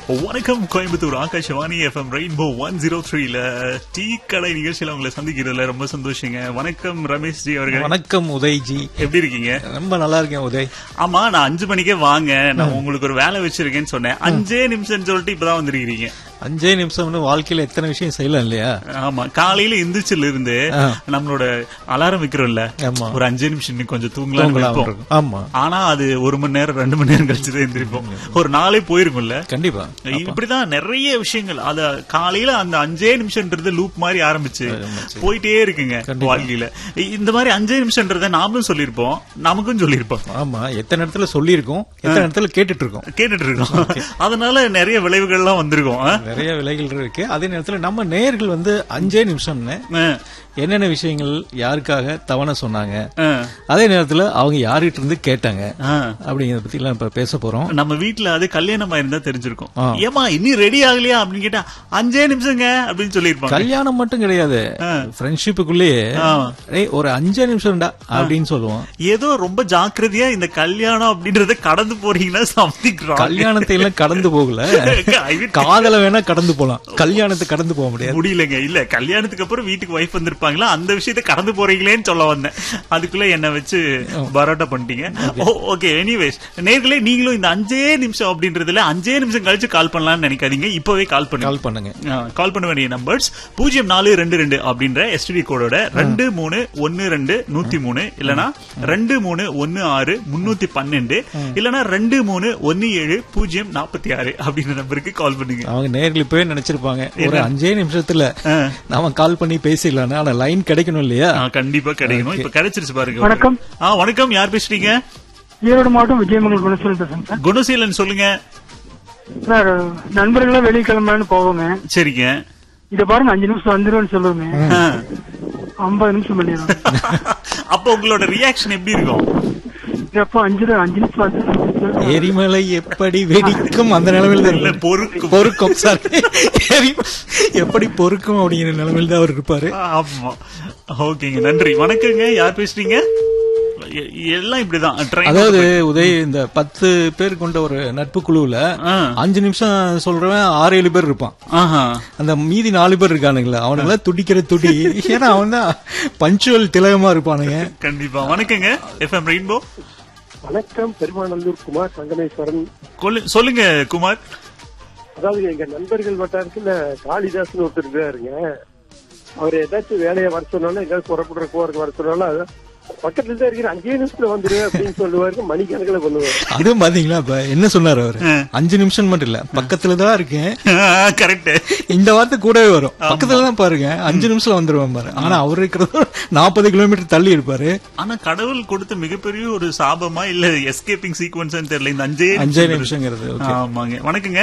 வணக்கம் Coimbatore Akashvani FM rainbow one zero த்ரீல tea கடை நிகழ்ச்சியில உங்களை சந்திக்கிறதுல ரொம்ப சந்தோஷங்க வணக்கம் ரமேஷ் ஜி அவர்கள் வணக்கம் உதய்ஜி எப்படி இருக்கீங்க ரொம்ப நல்லா இருக்கேன் உதய் ஆமா நான் அஞ்சு மணிக்கே வாங்க நான் உங்களுக்கு ஒரு வேலை வச்சிருக்கேன்னு சொன்னேன் அஞ்சே நிமிஷம் சொல்லிட்டு இப்பதான் வந்திருக்கீங்க அஞ்சே நிமிஷம்னு வாழ்க்கையில எத்தனை விஷயம் செய்யலாம் இல்லையா ஆமா காலையில எந்திரிச்சில இருந்து ஆ. நம்மளோட அலாரம் வைக்கிறோம்ல ஆமா. ஒரு அஞ்சே நிமிஷம் இன்னும் கொஞ்சம் தூங்கலாம் தூங்கலாம் வைப்போம் இருக்கும். ஆமா ஆனா அது ஒரு மணி நேரம் ரெண்டு மணி நேரம் கழிச்சு தான் எந்திரிப்போம் ஒரு நாளே போயிருக்கும்ல கண்டிப்பா இப்படிதான் நிறைய விஷயங்கள் அத காலையில அந்த அஞ்சே நிமிஷம்ன்றது லூப் மாதிரி ஆரம்பிச்சு போயிட்டே இருக்குங்க வாழ்க்கையில இந்த மாதிரி அஞ்சே நிமிஷம்ன்றத நாமளும் சொல்லியிருப்போம் நமக்கும் சொல்லியிருப்போம் ஆமா எத்தனை இடத்துல சொல்லியிருக்கோம் எத்தனை இடத்துல கேட்டுட்டு இருக்கோம் கேட்டுட்டு இருக்கோம் அதனால நிறைய விளைவுகள்லாம் வந்திருக்கும் ஆ? நிறைய விலைகள் இருக்கு அதே நேரத்துல நம்ம நேயர்கள் வந்து அஞ்சே நிமிஷம்னு ஆ, என்னென்ன விஷயங்கள் யாருக்காக தவணை சொன்னாங்க ஆ, அதே நேரத்துல அவங்க யார்கிட்ட இருந்து கேட்டாங்க ஆ. அப்படிங்கறத பத்தி எல்லாம் இப்ப பேச போறோம் நம்ம வீட்டுல அது கல்யாணமா இருந்தா தெரிஞ்சிருக்கும் ஆ. ஏமா இன்னும் ரெடி ஆகலையா அப்படின்னு கேட்டா அஞ்சே நிமிஷங்க அப்படின்னு சொல்லியிருப்பாங்க கல்யாணம் மட்டும் கிடையாது ஃப்ரெண்ட்ஷிப்புக்குள்ளேயே ஆ. ஏய் ஒரு அஞ்சே நிமிஷம்டா அப்படின்னு சொல்லுவோம் ஏதோ ரொம்ப ஜாக்கிரதையா இந்த கல்யாணம் அப்படின்றத கடந்து போறீங்கன்னா சம்திங் கல்யாணத்தை எல்லாம் கடந்து போகல காதல வேணா கடந்து போலாம் கல்யாணத்தை கடந்து போக முடியாது முடியலங்க இல்ல கல்யாணத்துக்கு அப்புறம் வீட்டுக்கு வைஃப் வந்திருப்பாங்களா அந்த விஷயத்தை கடந்து போறீங்களேன்னு சொல்ல வந்தேன் அதுக்குள்ள என்ன வச்சு பரோட்டா பண்ணிட்டீங்க ஓகே எனிவேஸ் நேர்களே நீங்களும் இந்த அஞ்சே நிமிஷம் அப்படின்றதுல அஞ்சே நிமிஷம் கழிச்சு கால் பண்ணலாம்னு நினைக்காதீங்க இப்பவே கால் பண்ணுங்க கால் பண்ணுங்க கால் பண்ண வேண்டிய நம்பர்ஸ் பூஜ்ஜியம் நாலு ரெண்டு ரெண்டு அப்படின்ற எஸ்டிடி கோடோட ரெண்டு மூணு ஒன்னு ரெண்டு நூத்தி மூணு இல்லனா ரெண்டு மூணு ஒன்னு ஆறு முன்னூத்தி பன்னெண்டு இல்லனா ரெண்டு மூணு ஒன்னு ஏழு பூஜ்ஜியம் நாற்பத்தி ஆறு அப்படின்ற நம்பருக்கு கால் பண்ணுங்க அவங்க நேர்கள் இப்பவே நினைச்சிருப்பாங்க ஒரு அஞ்சே நிமிஷத்துல ஆ. நாம கால் பண்ணி பேசிடலாம் ஆனா லைன் கிடைக்கணும் இல்லையா ஆ, கண்டிப்பா கிடைக்கணும் இப்ப கிடைச்சிருச்சு பாருங்க வணக்கம். ஆ வணக்கம் யார் பேசுறீங்க ஈரோடு மாவட்டம் விஜயமங்கல் குணசீலன் பேசுறேன் சார் குணசீலன் சொல்லுங்க சார் நண்பர்களா வெளியே கிளம்பலான்னு போவோங்க சரிங்க இத பாருங்க அஞ்சு நிமிஷம் வந்துருவேன்னு சொல்லுவேங்க ஆ. ஐம்பது நிமிஷம் பண்ணிடுவோம் அப்ப உங்களோட ரியாக்ஷன் எப்படி இருக்கும் எப்போ அஞ்சு அஞ்சு நிமிஷம் வந்து எரிமலை எப்படி வெடிக்கும் அந்த நிலைமையில தான் இல்ல இருப்பாரு. பொறுக்கும் பொறுக்கும் சார் எப்படி பொறுக்கும் அப்படிங்கிற நிலைமையில தான் அவர் இருப்பாரு ஆமா ஓகேங்க நன்றி வணக்கங்க யார் பேசுறீங்க எ- எல்லாம் இப்படிதான் ட்ரெயின் அதாவது உதய் இந்த பத்து பேர் கொண்ட ஒரு நட்பு குழுவுல ஆ. அஞ்சு நிமிஷம் சொல்றவன் ஆறு ஏழு பேர் இருப்பான் ஆஹா அந்த மீதி நாலு பேர் இருக்கானுங்களா அவனுங்கள துடிக்கிற துடி ஏன்னா அவன் தான் பஞ்சுவல் திலகமா இருப்பானுங்க கண்டிப்பா வணக்கங்க எஃப்எம் ரெயின்போ வணக்கம் பெருமாநல்லூர் குமார் சங்கமேஸ்வரன் கொல்லு- சொல்லுங்க குமார் அதாவது எங்க நண்பர்கள் வட்டாரத்துல காளிதாஸ்னு ஒருத்தர் இருக்காருங்க அவர் ஏதாச்சும் வேலையை வர சொன்னாலும் ஏதாவது புறப்படுற போறதுக்கு வர சொன்னாலும் அது பக்கத்துல தான் இருக்கிற அஞ்சே நிமிஷத்துல வந்துரு அப்படின்னு சொல்லுவாரு மணிக்கணக்கில் பண்ணுவாரு அதுவும் பாத்தீங்களா இப்ப என்ன சொன்னாரு அவரு ஆ. அஞ்சு நிமிஷம் மட்டும் இல்ல பக்கத்துல தான் இருக்கேன் கரெக்ட் இந்த வார்த்தை கூடவே வரும் பக்கத்துல தான் பாருங்க அஞ்சு நிமிஷம் வந்துருவான் பாரு ஆனா அவர் இருக்கிறது நாற்பது கிலோமீட்டர் தள்ளி இருப்பாரு ஆனா கடவுள் கொடுத்த மிகப்பெரிய ஒரு சாபமா இல்ல எஸ்கேப்பிங் சீக்வன்ஸ் தெரியல இந்த அஞ்சே அஞ்சே நிமிஷம் நிமிஷங்கிறது okay. ஆமாங்க வணக்கங்க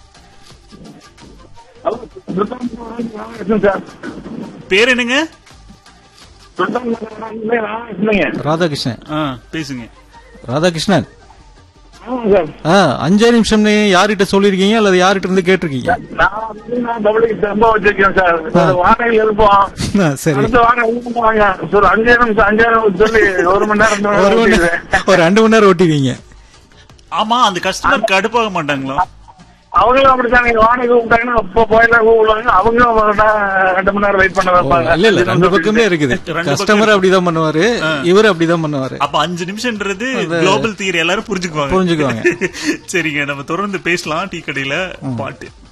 பேர் என்னங்க ராதாகிருஷ்ணன் ஆ, பேசுங்க ராதாகிருஷ்ணன் ஆ, அஞ்சே நிமிஷம்னு யார்கிட்ட சொல்லிருக்கீங்க அல்லது யார்கிட்ட இருந்து கேட்டிருக்கீங்க வாடகை எழுப்போம் ஆ, சரி அடுத்த வாரம் வாங்க ஒரு அஞ்சே நிமிஷம் அஞ்சே நிமிஷம் சொல்லி ஒரு மணி நேரம் ஒரு மணி நேரம், ஒரு ரெண்டு மணி நேரம் ஓட்டிடுவீங்க ஆமா அந்த கஸ்டமர் கடுப்பாக மாட்டாங்களா அவங்களும் அப்படித்தாங்க வாடகை கூப்பிட்டாங்கன்னா அப்போ போயிடலாம் கூப்பிடுவாங்க அவங்க ரெண்டு மணி நேரம் வெயிட் பண்ண வைப்பாங்க இல்ல இல்ல ரெண்டு பக்கமே இருக்குது ரெண்டு கஸ்டமர் அப்படிதான் பண்ணுவாரு இவர் அப்படிதான் பண்ணுவாரு அப்ப அஞ்சு நிமிஷம்ன்றது குளோபல் தியரி எல்லாரும் புரிஞ்சுக்குவாங்க புரிஞ்சுக்குவாங்க. சரிங்க நம்ம தொடர்ந்து பேசலாம் டீ கடையில பாட்டு